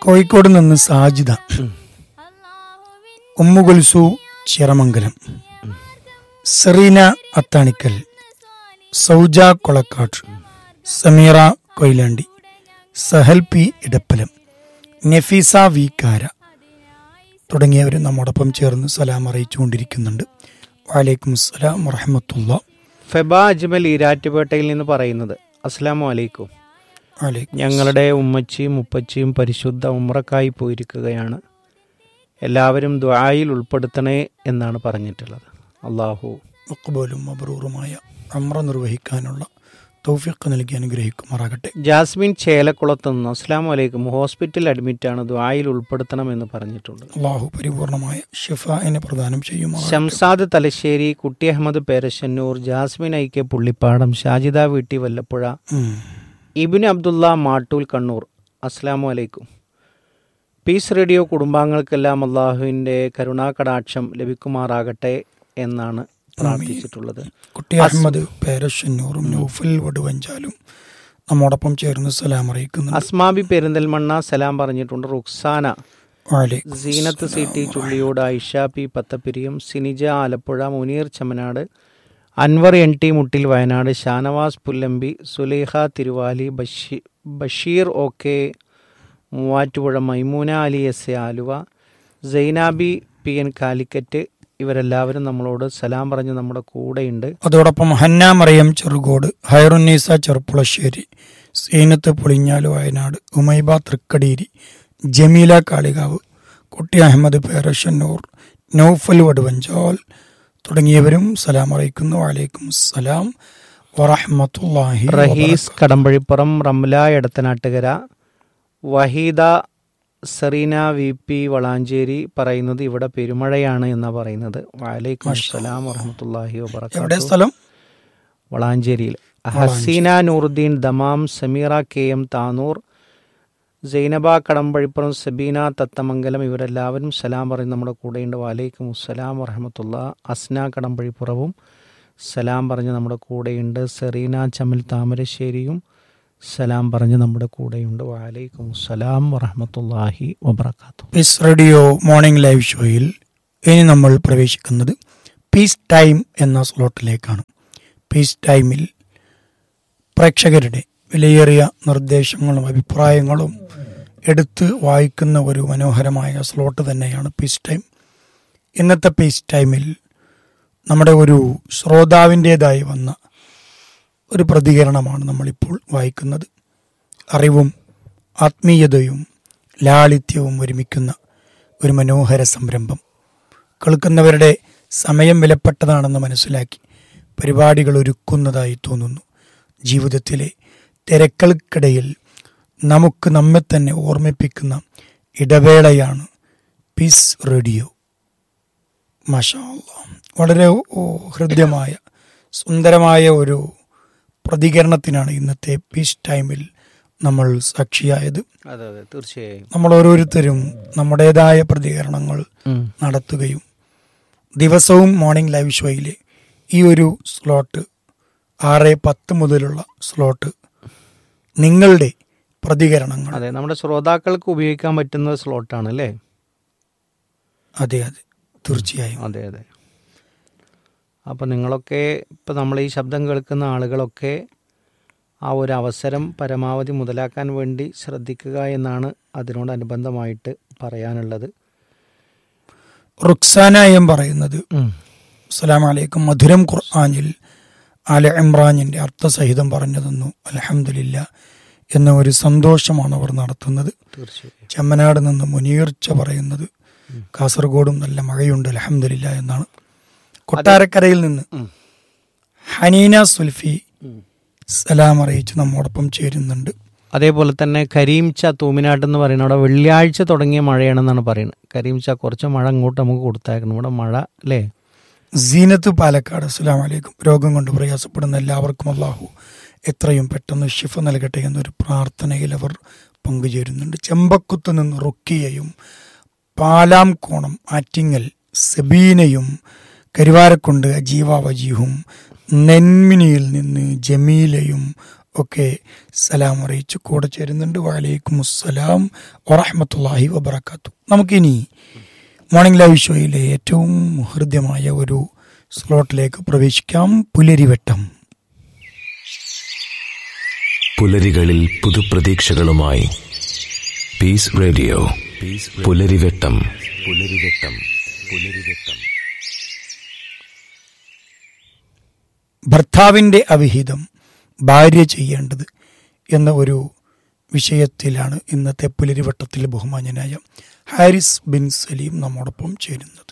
കോഴിക്കോട് നിന്ന് Sajida Ummukulsu Chiramangalam Sereena Athanikkal Sauja Kolakkad Sameera Koyilandy Sahal P Edappalam Nafeesa V Kara തുടങ്ങിയവർ നമ്മോടൊപ്പം ചേർന്ന് സലാം അറിയിച്ചുകൊണ്ടിരിക്കുന്നുണ്ട് വാലേക്കും അസ്സലാം വറഹമത്തുള്ള ഫെബ അജ്മൽ ഈരാറ്റുപേട്ടയിൽ നിന്ന് പറയുന്നത് അസ്സാം വലൈക്കും വാലേക്കും ഞങ്ങളുടെ ഉമ്മച്ചിയും ഉപ്പച്ചിയും പരിശുദ്ധ ഉമ്രക്കായി പോയിരിക്കുകയാണ് എല്ലാവരും ദ്വായിൽ ഉൾപ്പെടുത്തണേ എന്നാണ് പറഞ്ഞിട്ടുള്ളത് അള്ളാഹു മക്ബൂലും മബ്രൂറുമായ അമ്ര നിർവഹിക്കാനുള്ള തൗഫീഖ് നൽകി അനുഗ്രഹിക്കുമാറാകട്ടെ ജാസ്മിൻ ചേലക്കുളത്ത് നിന്ന് അസ്സാം വലൈക്കും ഹോസ്പിറ്റൽ അഡ്മിറ്റാണ് ദ്വായിൽ ഉൾപ്പെടുത്തണമെന്ന് പറഞ്ഞിട്ടുണ്ട് അള്ളാഹു പരിപൂർണമായ ഷിഫായിനെ പ്രദാനം ചെയ്യുമാറാകട്ടെ ഷംസാദ് തലശ്ശേരി കുട്ടി അഹമ്മദ് പേരശന്നൂർ ജാസ്മിൻ ഐക്കെ പുള്ളിപ്പാടം ഷാജിദ വീട്ടി വല്ലപ്പുഴ ഉം. ഇബിൻ അബ്ദുള്ള മാട്ടൂൽ കണ്ണൂർ അസ്സാം വലൈക്കും പീസ് റേഡിയോ കുടുംബാംഗങ്ങൾക്കെല്ലാം അള്ളാഹുവിൻ്റെ കരുണാകടാക്ഷം ലഭിക്കുമാറാകട്ടെ എന്നാണ് പ്രാർത്ഥിച്ചിട്ടുള്ളത് കുട്ടി അഹമ്മദ് പേരശന്നൂറും നൗഫൽ വടുവഞ്ചാലും നമ്മോടൊപ്പം ചേർന്ന് സലാം അറിയിക്കുന്നുണ്ട് അസ്മാബി പെരിന്തൽമണ്ണ സലാം പറഞ്ഞിട്ടുണ്ട് റുക്സാന വാലേക്കും Seenath C T Chulliyode Aisha P Pathappiriyam Sinija Alappuzha Muneer Chamanad Anwar N T Muttil Wayanad Shanavas Pullampi Sulekha Thiruvali ബഷീ Basheer O K Muvattupuzha Maimoona Ali S A Aluva Sainabi P N Calicut ഇവരെല്ലാവരും നമ്മളോട് സലാം പറഞ്ഞ് നമ്മുടെ കൂടെയുണ്ട് അതോടൊപ്പം ഹന്ന മറിയം ചെറുകോട് ഹൈറുന്നീസ ചെറുപ്പുളശ്ശേരി സീനത്ത് പൊളിഞ്ഞാല് വയനാട് ഉമൈബ തൃക്കടീരി ജമീല കാളികാവ് കുട്ടി അഹമ്മദ് പേരശന്നൂർ നൗഫൽ വടുവഞ്ചാൽ തുടങ്ങിയവരും സലാം അറിയിക്കുന്നു വാലേക്കും സലാം വറഹമത്തുല്ലാഹി റഹീസ് കടമ്പഴിപ്പുറം റംല എടത്തനാട്ടുകര വഹീദ സെറീന വി പി വളാഞ്ചേരി പറയുന്നത് ഇവിടെ പെരുമഴയാണ് എന്നാ പറയുന്നത് വലൈക്കും അസ്സലാം വറഹമത്തല്ലാഹി എവിടെ വബർക്കാത്തു സ്ഥലം വളാഞ്ചേരിയിൽ Haseena Nooruddin Dammam Sameera K M Tanur Sainaba Kadampazhipuram Sabeena Thathamangalam ഇവരെല്ലാവരും സലാം പറയും നമ്മുടെ കൂടെയുണ്ട് വാലൈക്കും അസ്സലാം വറഹമത്തുള്ള അസ്ന കടമ്പഴിപ്പുറവും സലാം പറഞ്ഞ് നമ്മുടെ കൂടെയുണ്ട് സെറീന ചമൽ താമരശ്ശേരിയും സലാം പറഞ്ഞ് നമ്മുടെ കൂടെയുണ്ട് വാലൈക്കും അസ്സലാം വറഹമത്തല്ലാഹി വബർക്കാത്തു പീസ് റേഡിയോ മോർണിംഗ് ലൈവ് ഷോയിൽ ഇനി നമ്മൾ പ്രവേശിക്കുന്നത് പീസ് ടൈം എന്ന സ്ലോട്ടിലേക്കാണ് പീസ് ടൈമിൽ പ്രേക്ഷകരുടെ വിലയേറിയ നിർദ്ദേശങ്ങളും അഭിപ്രായങ്ങളും എടുത്ത് വായിക്കുന്ന ഒരു മനോഹരമായ സ്ലോട്ട് തന്നെയാണ് പീസ് ടൈം ഇന്നത്തെ പീസ് ടൈമിൽ നമ്മുടെ ഒരു ശ്രോതാവിൻ്റെതായി വന്ന ഒരു പ്രതികരണമാണ് നമ്മളിപ്പോൾ വായിക്കുന്നത് അറിവും ആത്മീയതയും ലാളിത്യവും ഒരുമിക്കുന്ന ഒരു മനോഹര സംരംഭം കേൾക്കുന്നവരുടെ സമയം വിലപ്പെട്ടതാണെന്ന് മനസ്സിലാക്കി പരിപാടികൾ ഒരുക്കുന്നതായി തോന്നുന്നു ജീവിതത്തിലെ തിരക്കൾക്കിടയിൽ നമുക്ക് നമ്മെ തന്നെ ഓർമ്മിപ്പിക്കുന്ന ഇടവേളയാണ് പീസ് റേഡിയോ മാഷാ അല്ലാ. വളരെ ഓ, ഹൃദ്യമായ സുന്ദരമായ ഒരു പ്രതികരണത്തിനാണ് ഇന്നത്തെ പീസ് ടൈമിൽ നമ്മൾ സാക്ഷിയായത് അതെ അതെ തീർച്ചയായും നമ്മൾ ഓരോരുത്തരും നമ്മുടേതായ പ്രതികരണങ്ങൾ നടത്തുകയും ദിവസവും മോർണിംഗ് ലൈവ് ഷോയിലെ ഈ ഒരു സ്ലോട്ട് ആറ് പത്ത് മുതലുള്ള സ്ലോട്ട് നിങ്ങളുടെ പ്രതികരണങ്ങൾ അതെ നമ്മുടെ ശ്രോതാക്കൾക്ക് ഉപയോഗിക്കാൻ പറ്റുന്ന സ്ലോട്ടാണ് അല്ലേ അതെ അതെ തീർച്ചയായും അതെ അതെ അപ്പോൾ നിങ്ങളൊക്കെ ഇപ്പോൾ നമ്മൾ ഈ ശബ്ദം കേൾക്കുന്ന ആളുകളൊക്കെ ആ ഒരു അവസരം പരമാവധി മുതലാക്കാൻ വേണ്ടി ശ്രദ്ധിക്കുക എന്നാണ് അതിനോടനുബന്ധമായിട്ട് പറയാനുള്ളത് റുക്സാന എം പറയുന്നത് അസ്സലാം വലൈക്കും മധുരം ഖുർആാനിൽ ആല ഇമ്രാനിന്റെ അർത്ഥസഹിതം പറഞ്ഞു തന്നു അലഹമില്ല എന്ന ഒരു സന്തോഷമാണ് അവർ നടത്തുന്നത് തീർച്ചയായും ചെമ്മനാട് നിന്ന് മുനീർച്ച പറയുന്നത് കാസർഗോഡും നല്ല മഴയുണ്ട് അലഹമില്ല എന്നാണ് കൊട്ടാരക്കരയിൽ നിന്ന് ഉം. ഹനീന സുൽഫി സലാം അറിയിച്ച് നമ്മോടൊപ്പം ചേരുന്നുണ്ട് അതേപോലെ തന്നെ കരീംച്ച തൂമിനാട്ട് എന്ന് പറയുന്ന അവിടെ വെള്ളിയാഴ്ച തുടങ്ങിയ മഴയാണെന്നാണ് പറയുന്നത് കരീംച്ച കുറച്ച് മഴ അങ്ങോട്ട് നമുക്ക് കൊടുത്തായിരുന്നു ഇവിടെ മഴ അല്ലേ സീനത്ത് പാലക്കാട് അസ്സലാം വലൈക്കും രോഗം കൊണ്ട് പ്രയാസപ്പെടുന്ന എല്ലാവർക്കും അള്ളാഹു എത്രയും പെട്ടെന്ന് ഷിഫ നൽകട്ടെ എന്നൊരു പ്രാർത്ഥനയിൽ അവർ പങ്കുചേരുന്നുണ്ട് ചെമ്പക്കുത്ത് നിന്ന് റുക്കിയയും പാലാം കോണം ആറ്റിങ്ങൽ സബീനയും കരുവാരക്കുണ്ട് അജീവ വജീഹും നെന്മിനിയിൽ നിന്ന് ജമീലയും ഒക്കെ സലാം അറിയിച്ച് കൂടെ ചേരുന്നുണ്ട് വലൈക്കും അസ്സലാം വറഹമത്തല്ലാഹി വബർക്കാത്തു നമുക്കിനി മോർണിംഗ് ലൈവ് ഷോയിലെ ഏറ്റവും ഹൃദ്യമായ ഒരു സ്ലോട്ടിലേക്ക് പ്രവേശിക്കാം പുലരിവട്ടം പുലരികളിൽ പുതുപ്രതീക്ഷകളുമായി പീസ് റേഡിയോ പുലരിവെട്ടം പുലരിവെട്ടം പുലരിവെട്ടം ഭർത്താവിൻ്റെ അവിഹിതം ഭാര്യ ചെയ്യേണ്ടത് എന്ന ഒരു വിഷയത്തിലാണ് ഇന്നത്തെ പുലരിവട്ടത്തിൽ ബഹുമാന്യനായ ഹാരിസ് ബിൻ സലീം നമ്മോടൊപ്പം ചേരുന്നത്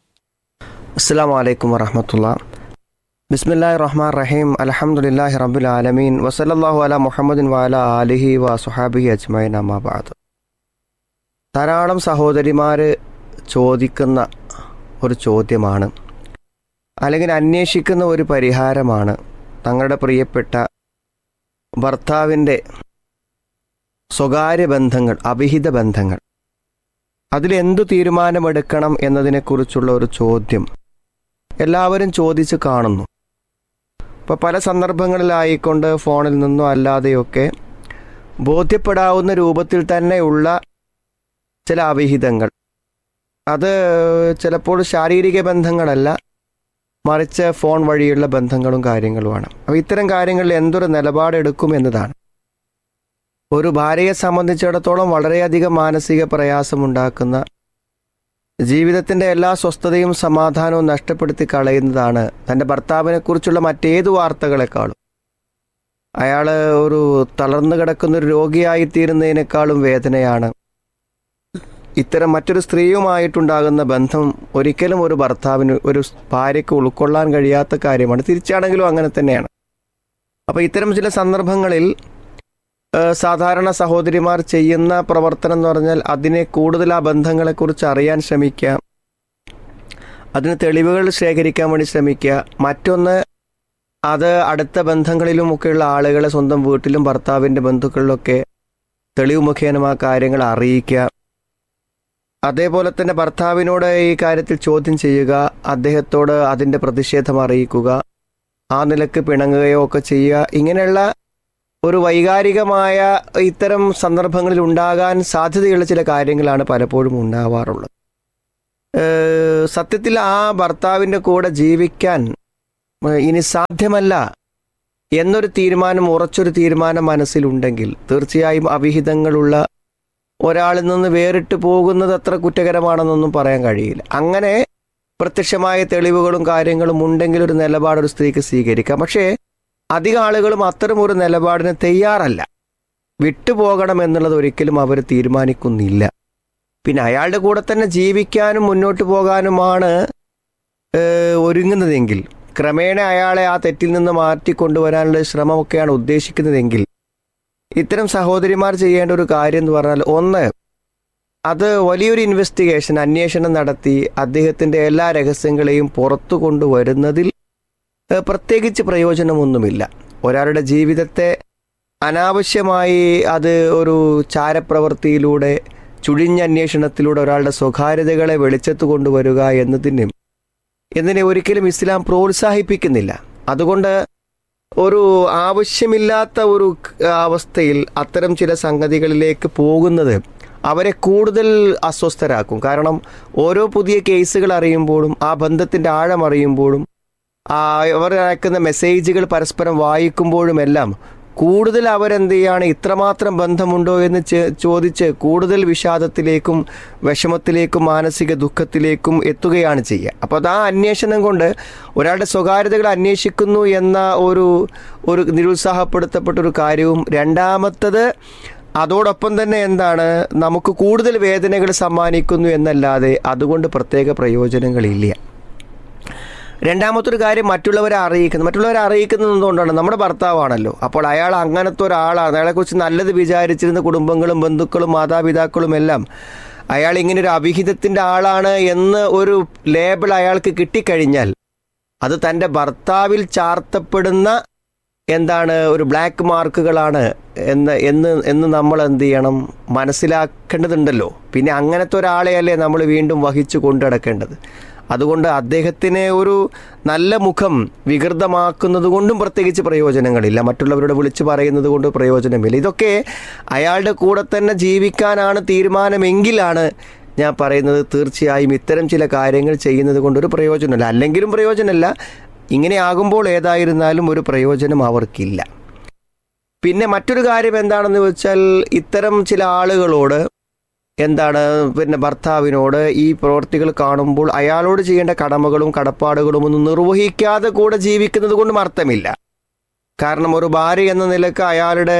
അസ്സാം വലൈക്കും വറഹമത്തുള്ള ബിസ്മില്ലാ റഹ്മാൻ റഹീം അലഹമുല്ലാഹി റബ്ബുൽ ആലമീൻ വസലല്ലാഹു അല മുഹമ്മദിൻ വാല ആലിഹി വ സുഹാബിഹി അജ്മൈൻ അമ്മാബാദ് ധാരാളം സഹോദരിമാർ ചോദിക്കുന്ന ഒരു ചോദ്യമാണ് അല്ലെങ്കിൽ അന്വേഷിക്കുന്ന ഒരു പരിഹാരമാണ് തങ്ങളുടെ പ്രിയപ്പെട്ട ഭർത്താവിൻ്റെ സ്വകാര്യ ബന്ധങ്ങൾ അവിഹിത ബന്ധങ്ങൾ അതിലെന്തു തീരുമാനമെടുക്കണം എന്നതിനെക്കുറിച്ചുള്ള ഒരു ചോദ്യം എല്ലാവരും ചോദിച്ച് കാണുന്നു ഇപ്പോൾ പല സന്ദർഭങ്ങളിലായിക്കൊണ്ട് ഫോണിൽ നിന്നോ അല്ലാതെയൊക്കെ ബോധ്യപ്പെടാവുന്ന രൂപത്തിൽ തന്നെയുള്ള ചില അവിഹിതങ്ങൾ അത് ചിലപ്പോൾ ശാരീരിക ബന്ധങ്ങളല്ല മറിച്ച് ഫോൺ വഴിയുള്ള ബന്ധങ്ങളും കാര്യങ്ങളുമാണ് അപ്പോൾ ഇത്തരം കാര്യങ്ങളിൽ എന്തൊരു നിലപാടെടുക്കും എന്നതാണ് ഒരു ഭാര്യയെ സംബന്ധിച്ചിടത്തോളം വളരെയധികം മാനസിക പ്രയാസമുണ്ടാക്കുന്ന ജീവിതത്തിൻ്റെ എല്ലാ സ്വസ്ഥതയും സമാധാനവും നഷ്ടപ്പെടുത്തി കളയുന്നതാണ് തൻ്റെ ഭർത്താവിനെക്കുറിച്ചുള്ള മറ്റേതു വാർത്തകളെക്കാളും അയാൾ ഒരു തളർന്നു കിടക്കുന്ന ഒരു രോഗിയായിത്തീരുന്നതിനേക്കാളും വേദനയാണ് ഇത്തരം മറ്റൊരു സ്ത്രീയുമായിട്ടുണ്ടാകുന്ന ബന്ധം ഒരിക്കലും ഒരു ഭർത്താവിന് ഒരു ഭാര്യയ്ക്ക് ഉൾക്കൊള്ളാൻ കഴിയാത്ത കാര്യമാണ് തിരിച്ചാണെങ്കിലും അങ്ങനെ തന്നെയാണ് അപ്പോൾ ഇത്തരം ചില സന്ദർഭങ്ങളിൽ ഏഹ് സാധാരണ സഹോദരിമാർ ചെയ്യുന്ന പ്രവർത്തനം എന്ന് പറഞ്ഞാൽ അതിനെ കൂടുതൽ ആ ബന്ധങ്ങളെക്കുറിച്ച് അറിയാൻ ശ്രമിക്കുക അതിന് തെളിവുകൾ ശേഖരിക്കാൻ വേണ്ടി ശ്രമിക്കുക മറ്റൊന്ന് അത് അടുത്ത ബന്ധങ്ങളിലുമൊക്കെയുള്ള ആളുകളെ സ്വന്തം വീട്ടിലും ഭർത്താവിൻ്റെ ബന്ധുക്കളിലൊക്കെ തെളിവ് മുഖേന ആ കാര്യങ്ങൾ അറിയിക്കുക അതേപോലെ തന്നെ ഭർത്താവിനോട് ഈ കാര്യത്തിൽ ചോദ്യം ചെയ്യുക അദ്ദേഹത്തോട് അതിൻ്റെ പ്രതിഷേധം അറിയിക്കുക ആ നിലക്ക് പിണങ്ങുകയോ ഒക്കെ ചെയ്യുക ഇങ്ങനെയുള്ള ഒരു വൈകാരികമായ ഇത്തരം സന്ദർഭങ്ങളിൽ ഉണ്ടാകാൻ സാധ്യതയുള്ള ചില കാര്യങ്ങളാണ് പലപ്പോഴും ഉണ്ടാവാറുള്ളത് ഏഹ് സത്യത്തിൽ ആ ഭർത്താവിൻ്റെ കൂടെ ജീവിക്കാൻ ഏഹ് ഇനി സാധ്യമല്ല എന്നൊരു തീരുമാനം ഉറച്ചൊരു തീരുമാനം മനസ്സിലുണ്ടെങ്കിൽ തീർച്ചയായും അവിഹിതങ്ങളുള്ള ഒരാളിൽ നിന്ന് വേറിട്ട് പോകുന്നത് അത്ര കുറ്റകരമാണെന്നൊന്നും പറയാൻ കഴിയില്ല അങ്ങനെ പ്രത്യക്ഷമായ തെളിവുകളും കാര്യങ്ങളും ഉണ്ടെങ്കിൽ ഒരു നിലപാട് ഒരു സ്ത്രീക്ക് സ്വീകരിക്കാം പക്ഷേ അധികം ആളുകളും അത്തരം ഒരു നിലപാടിന് തയ്യാറല്ല വിട്ടുപോകണം എന്നുള്ളത് ഒരിക്കലും അവർ തീരുമാനിക്കുന്നില്ല പിന്നെ അയാളുടെ കൂടെ തന്നെ ജീവിക്കാനും മുന്നോട്ട് പോകാനുമാണ് ഏഹ്, ഒരുങ്ങുന്നതെങ്കിൽ ക്രമേണ അയാളെ ആ തെറ്റിൽ നിന്ന് മാറ്റിക്കൊണ്ടുവരാനുള്ള ശ്രമമൊക്കെയാണ് ഉദ്ദേശിക്കുന്നതെങ്കിൽ ഇത്തരം സഹോദരിമാർ ചെയ്യേണ്ട ഒരു കാര്യം എന്ന് പറഞ്ഞാൽ ഒന്ന് അത് വലിയൊരു ഇൻവെസ്റ്റിഗേഷൻ അന്വേഷണം നടത്തി അദ്ദേഹത്തിൻ്റെ എല്ലാ രഹസ്യങ്ങളെയും പുറത്തു കൊണ്ടുവരുന്നതിൽ ഏഹ് പ്രത്യേകിച്ച് പ്രയോജനമൊന്നുമില്ല ഒരാളുടെ ജീവിതത്തെ അനാവശ്യമായി അത് ഒരു ചാരപ്രവൃത്തിയിലൂടെ ചുഴിഞ്ഞ അന്വേഷണത്തിലൂടെ ഒരാളുടെ സ്വകാര്യതകളെ വെളിച്ചത്ത് കൊണ്ടുവരിക എന്നതിനും എന്നതിനെ ഒരിക്കലും ഇസ്ലാം പ്രോത്സാഹിപ്പിക്കുന്നില്ല അതുകൊണ്ട് ഒരു ആവശ്യമില്ലാത്ത ഒരു ക- അവസ്ഥയിൽ അത്തരം ചില സംഗതികളിലേക്ക് പോകുന്നത് അവരെ കൂടുതൽ അസ്വസ്ഥരാക്കും കാരണം ഓരോ പുതിയ കേസുകൾ അറിയുമ്പോഴും ആ ബന്ധത്തിൻ്റെ ആഴം അറിയുമ്പോഴും ആ അവർ അയക്കുന്ന മെസ്സേജുകൾ പരസ്പരം വായിക്കുമ്പോഴുമെല്ലാം കൂടുതൽ അവരെന്ത് ചെയ്യാണ് ഇത്രമാത്രം ബന്ധമുണ്ടോ എന്ന് ചെ- ചോദിച്ച് കൂടുതൽ വിഷാദത്തിലേക്കും വിഷമത്തിലേക്കും മാനസിക ദുഃഖത്തിലേക്കും എത്തുകയാണ് ചെയ്യുക അപ്പോൾ അത് ആ അന്വേഷണം കൊണ്ട് ഒരാളുടെ സ്വകാര്യതകൾ അന്വേഷിക്കുന്നു എന്ന ഒരു ഒരു നിരുത്സാഹപ്പെടുത്തപ്പെട്ട ഒരു കാര്യവും രണ്ടാമത്തത് അതോടൊപ്പം തന്നെ എന്താണ് നമുക്ക് കൂടുതൽ വേദനകൾ സമ്മാനിക്കുന്നു എന്നല്ലാതെ അതുകൊണ്ട് പ്രത്യേക പ്രയോജനങ്ങളില്ല രണ്ടാമത്തെ ഒരു കാര്യം മറ്റുള്ളവരെ അറിയിക്കുന്നത് മറ്റുള്ളവരെ അറിയിക്കുന്നത് എന്തുകൊണ്ടാണ് നമ്മുടെ ഭർത്താവാണല്ലോ അപ്പോൾ അയാൾ അങ്ങനത്തെ ഒരാളാണ് അയാളെക്കുറിച്ച് നല്ലത് വിചാരിച്ചിരുന്ന കുടുംബങ്ങളും ബന്ധുക്കളും മാതാപിതാക്കളും എല്ലാം അയാൾ ഇങ്ങനെ ഒരു അവിഹിതത്തിൻ്റെ ആളാണ് എന്ന് ഒരു ലേബിൾ അയാൾക്ക് കിട്ടിക്കഴിഞ്ഞാൽ അത് തൻ്റെ ഭർത്താവിൽ ചാർത്തപ്പെടുന്ന എന്താണ് ഒരു ബ്ലാക്ക് മാർക്കുകളാണ് എന്ന് എന്ന് എന്ന് നമ്മൾ എന്ത് ചെയ്യണം മനസ്സിലാക്കേണ്ടതുണ്ടല്ലോ പിന്നെ അങ്ങനത്തെ ഒരാളെയല്ലേ നമ്മൾ വീണ്ടും വഹിച്ചു കൊണ്ടു നടക്കേണ്ടത് അതുകൊണ്ട് അദ്ദേഹത്തിനെ ഒരു നല്ല മുഖം വികൃതമാക്കുന്നത് കൊണ്ടും പ്രത്യേകിച്ച് പ്രയോജനങ്ങളില്ല മറ്റുള്ളവരോട് വിളിച്ചു പറയുന്നത് കൊണ്ട് പ്രയോജനമില്ല ഇതൊക്കെ അയാളുടെ കൂടെ തന്നെ ജീവിക്കാനാണ് തീരുമാനമെങ്കിലാണ് ഞാൻ പറയുന്നത് തീർച്ചയായും ഇത്തരം ചില കാര്യങ്ങൾ ചെയ്യുന്നത് കൊണ്ടൊരു പ്രയോജനമില്ല അല്ലെങ്കിലും പ്രയോജനമില്ല ഇങ്ങനെ ആകുമ്പോൾ ഏതായിരുന്നാലും ഒരു പ്രയോജനം അവർക്കില്ല പിന്നെ മറ്റൊരു കാര്യം എന്താണെന്ന് വെച്ചാൽ ഇത്തരം ചില ആളുകളോട് എന്താണ് പിന്നെ ഭർത്താവിനോട് ഈ പ്രവൃത്തികൾ കാണുമ്പോൾ അയാളോട് ചെയ്യേണ്ട കടമകളും കടപ്പാടുകളും ഒന്നും നിർവഹിക്കാതെ കൂടെ ജീവിക്കുന്നത് കൊണ്ടും അർത്ഥമില്ല കാരണം ഒരു ഭാര്യ എന്ന നിലക്ക് അയാളുടെ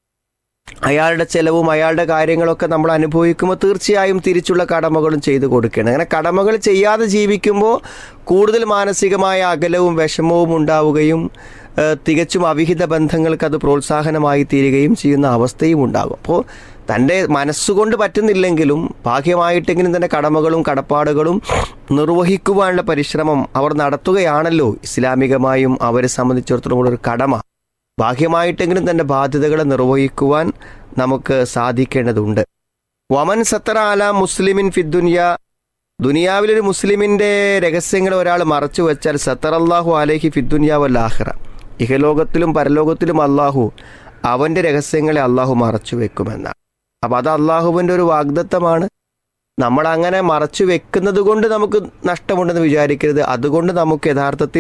അയാളുടെ ചെലവും അയാളുടെ കാര്യങ്ങളൊക്കെ നമ്മൾ അനുഭവിക്കുമ്പോൾ തീർച്ചയായും തിരിച്ചുള്ള കടമകളും ചെയ്തു കൊടുക്കണം അങ്ങനെ കടമകൾ ചെയ്യാതെ ജീവിക്കുമ്പോൾ കൂടുതൽ മാനസികമായ അകലവും വിഷമവും ഉണ്ടാവുകയും ഏഹ്, തികച്ചും അവിഹിത ബന്ധങ്ങൾക്ക് അത് പ്രോത്സാഹനമായി തീരുകയും ചെയ്യുന്ന അവസ്ഥയും ഉണ്ടാകും അപ്പോൾ തൻ്റെ മനസ്സുകൊണ്ട് പറ്റുന്നില്ലെങ്കിലും ബാഹ്യമായിട്ടെങ്കിലും തൻ്റെ കടമകളും കടപ്പാടുകളും നിർവഹിക്കുവാനുള്ള പരിശ്രമം അവർ നടത്തുകയാണല്ലോ ഇസ്ലാമികമായും അവരെ സംബന്ധിച്ചിടത്തോളം ഒരു കടമ ബാഹ്യമായിട്ടെങ്കിലും തൻ്റെ ബാധ്യതകളെ നിർവഹിക്കുവാൻ നമുക്ക് സാധിക്കേണ്ടതുണ്ട് വമൻ സത്തറ അല മുസ്ലിമിൻ ഫിദ്ദുനിയ ദുനിയാവിലൊരു മുസ്ലിമിൻ്റെ രഹസ്യങ്ങൾ ഒരാൾ മറച്ചു വെച്ചാൽ സത്തർ അള്ളാഹു അലഹി ഫിദ്ദുനിയാവൽ ആഹിറ ഇഹലോകത്തിലും പരലോകത്തിലും അള്ളാഹു അവൻ്റെ രഹസ്യങ്ങളെ അള്ളാഹു മറച്ചു വെക്കുമെന്നാണ് അപ്പം അത് അള്ളാഹുവിൻ്റെ ഒരു വാഗ്ദത്തമാണ് നമ്മൾ അങ്ങനെ മറച്ചു വെക്കുന്നത് കൊണ്ട് നമുക്ക് നഷ്ടമുണ്ടെന്ന് വിചാരിക്കരുത് അതുകൊണ്ട് നമുക്ക് യഥാർത്ഥത്തിൽ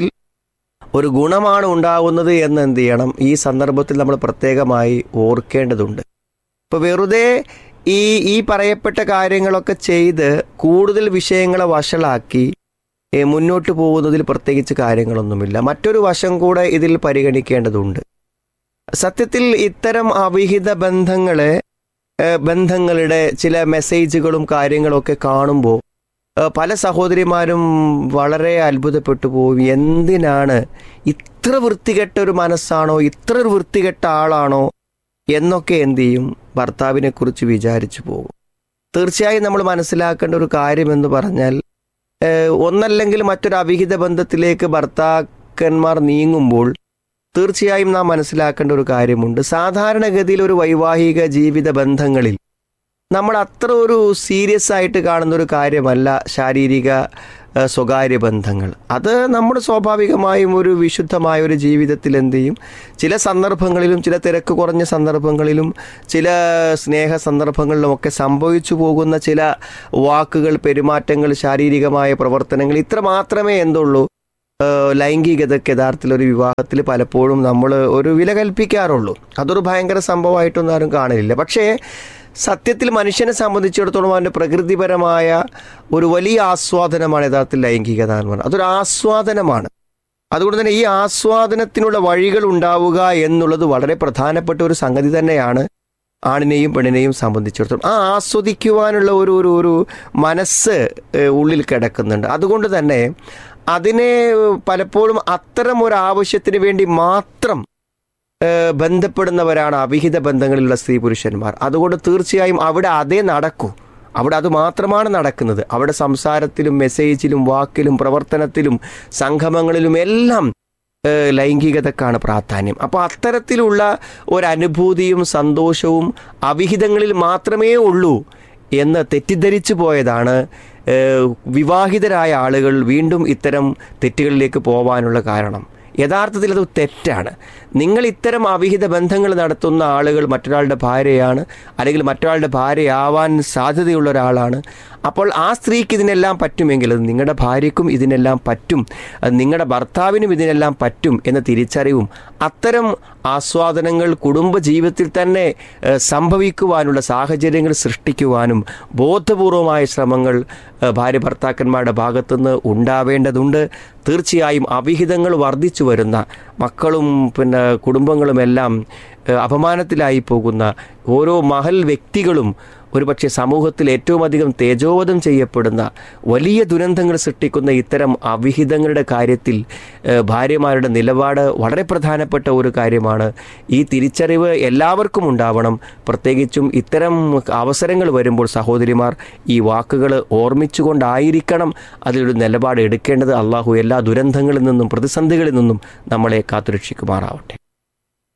ഒരു ഗുണമാണ് ഉണ്ടാവുന്നത് എന്ന് എന്ത് ചെയ്യണം ഈ സന്ദർഭത്തിൽ നമ്മൾ പ്രത്യേകമായി ഓർക്കേണ്ടതുണ്ട് ഇപ്പോൾ വെറുതെ ഈ ഈ പറയപ്പെട്ട കാര്യങ്ങളൊക്കെ ചെയ്ത് കൂടുതൽ വിഷയങ്ങളെ വഷളാക്കി ഏ, മുന്നോട്ട് പോകുന്നതിൽ പ്രത്യേകിച്ച് കാര്യങ്ങളൊന്നുമില്ല മറ്റൊരു വശം കൂടെ ഇതിൽ പരിഗണിക്കേണ്ടതുണ്ട് സത്യത്തിൽ ഇത്തരം അവിഹിത ബന്ധങ്ങളെ ഏ, ബന്ധങ്ങളുടെ ചില മെസ്സേജുകളും കാര്യങ്ങളൊക്കെ കാണുമ്പോൾ ഏ, പല സഹോദരിമാരും വളരെ അത്ഭുതപ്പെട്ടു പോകും എന്തിനാണ് ഇത്ര വൃത്തികെട്ട ഒരു മനസ്സാണോ ഇത്ര ഒരു വൃത്തികെട്ട ആളാണോ എന്നൊക്കെ എന്ത് ചെയ്യും ഭർത്താവിനെ കുറിച്ച് വിചാരിച്ചു പോകും തീർച്ചയായും നമ്മൾ മനസ്സിലാക്കേണ്ട ഒരു കാര്യമെന്ന് പറഞ്ഞാൽ ഏഹ്, ഒന്നല്ലെങ്കിൽ മറ്റൊരു അവിഹിത ബന്ധത്തിലേക്ക് ഭർത്താക്കന്മാർ നീങ്ങുമ്പോൾ തീർച്ചയായും നാം മനസ്സിലാക്കേണ്ട ഒരു കാര്യമുണ്ട് സാധാരണഗതിയിൽ ഒരു വൈവാഹിക ജീവിത ബന്ധങ്ങളിൽ നമ്മൾ അത്ര ഒരു സീരിയസ് ആയിട്ട് കാണുന്ന ഒരു കാര്യമല്ല ശാരീരിക ഏഹ്, സ്വകാര്യ ബന്ധങ്ങൾ അത് നമ്മുടെ സ്വാഭാവികമായും ഒരു വിശുദ്ധമായ ഒരു ജീവിതത്തിൽ എന്ത് ചെയ്യും ചില സന്ദർഭങ്ങളിലും ചില തിരക്ക് കുറഞ്ഞ സന്ദർഭങ്ങളിലും ചില സ്നേഹ സന്ദർഭങ്ങളിലുമൊക്കെ സംഭവിച്ചു പോകുന്ന ചില വാക്കുകൾ പെരുമാറ്റങ്ങൾ ശാരീരികമായ പ്രവർത്തനങ്ങൾ ഇത്ര മാത്രമേ എന്തുള്ളൂ ഏഹ് ലൈംഗികതയ്ക്ക് യഥാർത്ഥത്തിൽ ഒരു വിവാഹത്തിൽ പലപ്പോഴും നമ്മൾ ഒരു വില കൽപ്പിക്കാറുള്ളൂ അതൊരു ഭയങ്കര സംഭവമായിട്ടൊന്നും ആരും കാണലില്ല പക്ഷേ സത്യത്തിൽ മനുഷ്യനെ സംബന്ധിച്ചിടത്തോളം അവൻ്റെ പ്രകൃതിപരമായ ഒരു വലിയ ആസ്വാദനമാണ് യഥാർത്ഥത്തിൽ ലൈംഗികത എന്ന് പറയുന്നത് അതൊരു ആസ്വാദനമാണ് അതുകൊണ്ട് തന്നെ ഈ ആസ്വാദനത്തിനുള്ള വഴികൾ ഉണ്ടാവുക എന്നുള്ളത് വളരെ പ്രധാനപ്പെട്ട ഒരു സംഗതി തന്നെയാണ് ആണിനെയും പെണ്ണിനെയും സംബന്ധിച്ചിടത്തോളം ആ ആസ്വദിക്കുവാനുള്ള ഒരു ഒരു ഒരു മനസ്സ് ഏഹ്, ഉള്ളിൽ കിടക്കുന്നുണ്ട് അതുകൊണ്ട് തന്നെ അതിനെ പലപ്പോഴും അത്തരം ഒരു ആവശ്യത്തിന് വേണ്ടി മാത്രം ഏഹ്, ബന്ധപ്പെടുന്നവരാണ് അവിഹിത ബന്ധങ്ങളിലുള്ള സ്ത്രീ പുരുഷന്മാർ അതുകൊണ്ട് തീർച്ചയായും അവിടെ അതേ നടക്കൂ അവിടെ അത് മാത്രമാണ് നടക്കുന്നത് അവിടെ സംസാരത്തിലും മെസ്സേജിലും വാക്കിലും പ്രവർത്തനത്തിലും സംഗമങ്ങളിലും എല്ലാം ഏഹ്, ലൈംഗികതക്കാണ് പ്രാധാന്യം അപ്പോൾ അത്തരത്തിലുള്ള ഒരനുഭൂതിയും സന്തോഷവും അവിഹിതങ്ങളിൽ മാത്രമേ ഉള്ളൂ എന്ന് തെറ്റിദ്ധരിച്ചു പോയതാണ് ഏഹ്, വിവാഹിതരായ ആളുകൾ വീണ്ടും ഇത്തരം തെറ്റുകളിലേക്ക് പോവാനുള്ള കാരണം യഥാർത്ഥത്തിൽ അത് തെറ്റാണ് നിങ്ങൾ ഇത്തരം അവിഹിത ബന്ധങ്ങൾ നടത്തുന്ന ആളുകൾ മറ്റൊരാളുടെ ഭാര്യയാണ് അല്ലെങ്കിൽ മറ്റൊരാളുടെ ഭാര്യയാവാൻ സാധ്യതയുള്ള ഒരാളാണ് അപ്പോൾ ആ സ്ത്രീക്ക് ഇതിനെല്ലാം പറ്റുമെങ്കിൽ അത് നിങ്ങളുടെ ഭാര്യയ്ക്കും ഇതിനെല്ലാം പറ്റും അത് നിങ്ങളുടെ ഭർത്താവിനും ഇതിനെല്ലാം പറ്റും എന്ന തിരിച്ചറിവും അത്തരം ആസ്വാദനങ്ങൾ കുടുംബജീവിതത്തിൽ തന്നെ ഏഹ്, സംഭവിക്കുവാനുള്ള സാഹചര്യങ്ങൾ സൃഷ്ടിക്കുവാനും ബോധപൂർവമായ ശ്രമങ്ങൾ ഏഹ്, ഭാര്യ ഭർത്താക്കന്മാരുടെ ഭാഗത്തുനിന്ന് ഉണ്ടാവേണ്ടതുണ്ട് തീർച്ചയായും അവിഹിതങ്ങൾ വർദ്ധിച്ചു വരുന്ന മക്കളും പിന്നെ കുടുംബങ്ങളുമെല്ലാം ഏഹ്, അപമാനത്തിലായി പോകുന്ന ഓരോ മഹൽ വ്യക്തികളും ഒരുപക്ഷെ സമൂഹത്തിൽ ഏറ്റവും അധികം തേജോവധം ചെയ്യപ്പെടുന്ന വലിയ ദുരന്തങ്ങൾ സൃഷ്ടിക്കുന്ന ഇത്തരം അവിഹിതങ്ങളുടെ കാര്യത്തിൽ ഏഹ്, ഭാര്യമാരുടെ നിലപാട് വളരെ പ്രധാനപ്പെട്ട ഒരു കാര്യമാണ് ഈ തിരിച്ചറിവ് എല്ലാവർക്കും ഉണ്ടാവണം പ്രത്യേകിച്ചും ഇത്തരം അവസരങ്ങൾ വരുമ്പോൾ സഹോദരിമാർ ഈ വാക്കുകൾ ഓർമ്മിച്ചുകൊണ്ടായിരിക്കണം അതിലൊരു നിലപാട് എടുക്കേണ്ടത് അള്ളാഹു എല്ലാ ദുരന്തങ്ങളിൽ നിന്നും പ്രതിസന്ധികളിൽ നിന്നും നമ്മളെ കാത്തുരക്ഷിക്കുമാറാവട്ടെ